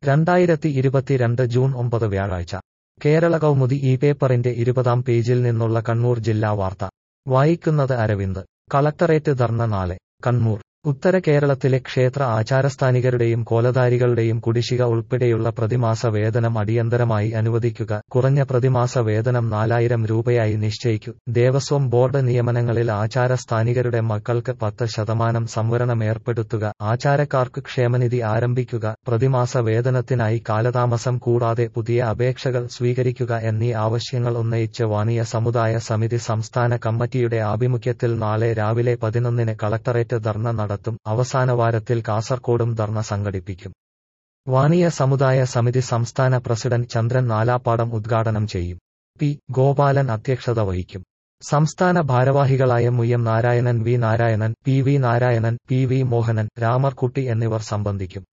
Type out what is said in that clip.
രണ്ടായിരത്തി ഇരുപത്തിരണ്ട് ജൂൺ ഒമ്പത് വ്യാഴാഴ്ച കേരള കൗമുദി ഈ പേപ്പറിന്റെ ഇരുപതാം പേജിൽ നിന്നുള്ള കണ്ണൂർ ജില്ലാ വാർത്ത വായിക്കുന്നത് അരവിന്ദ് കളക്ടറേറ്റ് ധർണ നാളെ കണ്ണൂർ ഉത്തര കേരളത്തിലെ ക്ഷേത്ര ആചാരസ്ഥാനികരുടെയും കോലധാരികളുടെയും കുടിശ്ശിക ഉൾപ്പെടെയുള്ള പ്രതിമാസ വേതനം അടിയന്തരമായി അനുവദിക്കുക കുറഞ്ഞ പ്രതിമാസ വേതനം നാലായിരം രൂപയായി നിശ്ചയിക്കു ദേവസ്വം ബോർഡ് നിയമനങ്ങളിൽ ആചാരസ്ഥാനികരുടെ മക്കൾക്ക് പത്ത് ശതമാനം സംവരണം ഏർപ്പെടുത്തുക ആചാരക്കാർക്ക് ക്ഷേമനിധി ആരംഭിക്കുക പ്രതിമാസ വേതനത്തിനായി കാലതാമസം കൂടാതെ പുതിയ അപേക്ഷകൾ സ്വീകരിക്കുക എന്നീ ആവശ്യങ്ങൾ ഉന്നയിച്ച് വാണിയ സമുദായ സമിതി സംസ്ഥാന കമ്മിറ്റിയുടെ ആഭിമുഖ്യത്തിൽ നാളെ രാവിലെ പതിനൊന്നിന് കളക്ടറേറ്റ് ധർണ നടത്തും അവസാന വാരത്തിൽ കാസർകോടും ധർണ സംഘടിപ്പിക്കും വാണിയ സമുദായ സമിതി സംസ്ഥാന പ്രസിഡന്റ് ചന്ദ്രൻ നാലാപ്പാടം ഉദ്ഘാടനം ചെയ്യും പി ഗോപാലൻ അധ്യക്ഷത വഹിക്കും സംസ്ഥാന ഭാരവാഹികളായ Muyyam Narayanan V Narayanan P V Narayanan P V Mohanan Ramarkutty എന്നിവർ സംബന്ധിക്കും